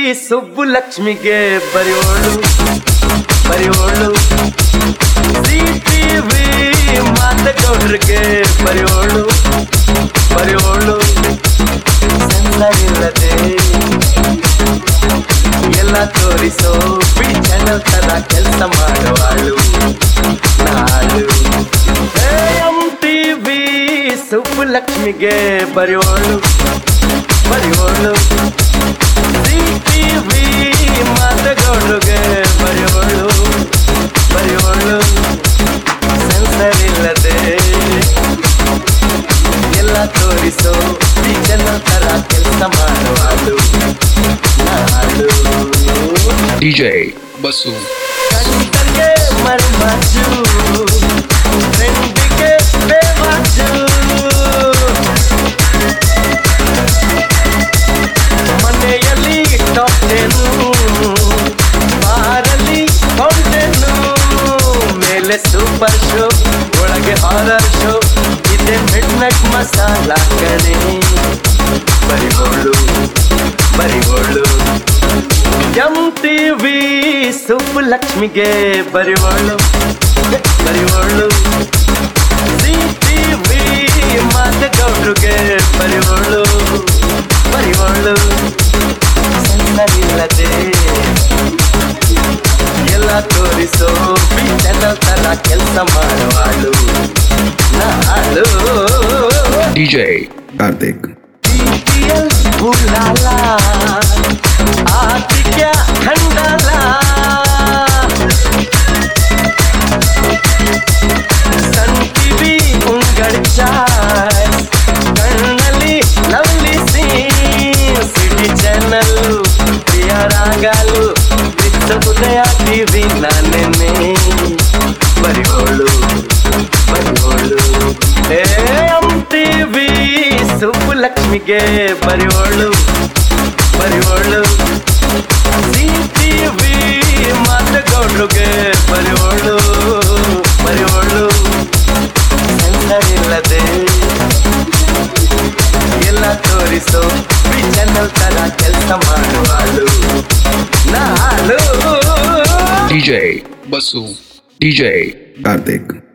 ಸುಬ್ಬು ಲಕ್ಷ್ಮಿಗೆ ಬರೆಯೋಳು ಬರೆಯೋಳು ಸಿ ಟಿವಿ ಮಾತಗೌಡ್ರಿಗೆ ಬರೆಯೋಳು ಬರೆಯೋಳು ಇಲ್ಲದೆ ಎಲ್ಲ ತೋರಿಸೋ ಬಿ ಚಾನಲ್ ತರ ಕೆಲಸ ಮಾಡುವಾಳು ನಾಳು ಎಂ ಟಿವಿ ಸುಬ್ಬು ಲಕ್ಷ್ಮಿಗೆ ಬರೆಯೋಳು ಬರೆಯೋಳು ಸಿ ಟಿವಿ ಮಾತಗೌಡ್ರಿಗೆ ಬರೆಯೋಳು ಬರೆಯೋಳು ಸೆನ್ಸರ್ ಇಲ್ಲದೆ ಎಲ್ಲ ತೋರಿಸೋ ಈ ಜನ ತರ ಕೆಲಸ ಮಾಡುವಾಳು ನಾಳು DJ Basu. ಕಂಡಂಗೆ ಮರ್ಮಾಚು ಫ್ರೆಂಡಿಗೆ ಬೇವಾಚು ಮನೆಯಲ್ಲಿ ಟಾಪ್ ಟೆನ್ನು ಬಾರಲ್ಲಿ ಫೌಂಟೇನು ಮೇಲೆ ಸೂಪರ್ ಶೋ ಒಳಗೆ ಹಾರರ್ ಶೋ ಇದೆ ಮಿಡ್ ನೈಟ್ ಮಸಾಲ ಕಣೆ ಬರಿಗೋಳು ಬರಿಗೋಳು ಎಂ ಟಿವಿ ಸುಬ್ಬು ಲಕ್ಷ್ಮಿಗೆ ಬರಿವಳು ಬರಿವಳು ಸಿ ಟಿವಿ ಮಾತಗೌಡ್ರಿಗೆ ಬರಿವಳು ಬರಿವಳು ಸಣ್ಣರಿಲ್ಲದೆ ಎಲ್ಲ ತೋರಿಸೋ ಬಿ ಚಾನಲ್ ತರ ಕೆಲಸ ಮಾಡುವಾಳು ನಾಳು DJ Karthik. BTL बुलाला आती क्या खंडाला सन टीवी उंगड़ चाय ಕಣ್ಣಲ್ಲಿ ಲವ್ಲಿ ಸೀನ್ ಸಿಟಿ ಚಾನಲ್ ಪ್ರಿಯ ರಾಗಾಲು ಬಿತ್ತ ಉದಯ ಟಿವಿ ನಾನೇನೆ ಬರಿಗೋಳು ಬರಿಗೋಳು ಏ ಎಂ ಟಿವಿ ಸುಬ್ಬು ಲಕ್ಷ್ಮಿಗೆ ಬರಿಯೋಳು ಬರಿಯೋಳು ಸಿ ಟಿವಿ ಮಾತಗೌಡ್ರಿಗೆ ಬರಿಯೋಳು ಬರಿಯೋಳು ಸೆನ್ಸರ್ ಇಲ್ಲದೆ ಎಲ್ಲ ತೋರಿಸೋ ಬಿ ಚಾನಲ್ ತರ ಕೆಲಸ ಮಾಡುವಾಳು ನಾಳು DJ Basu. DJ Karthik.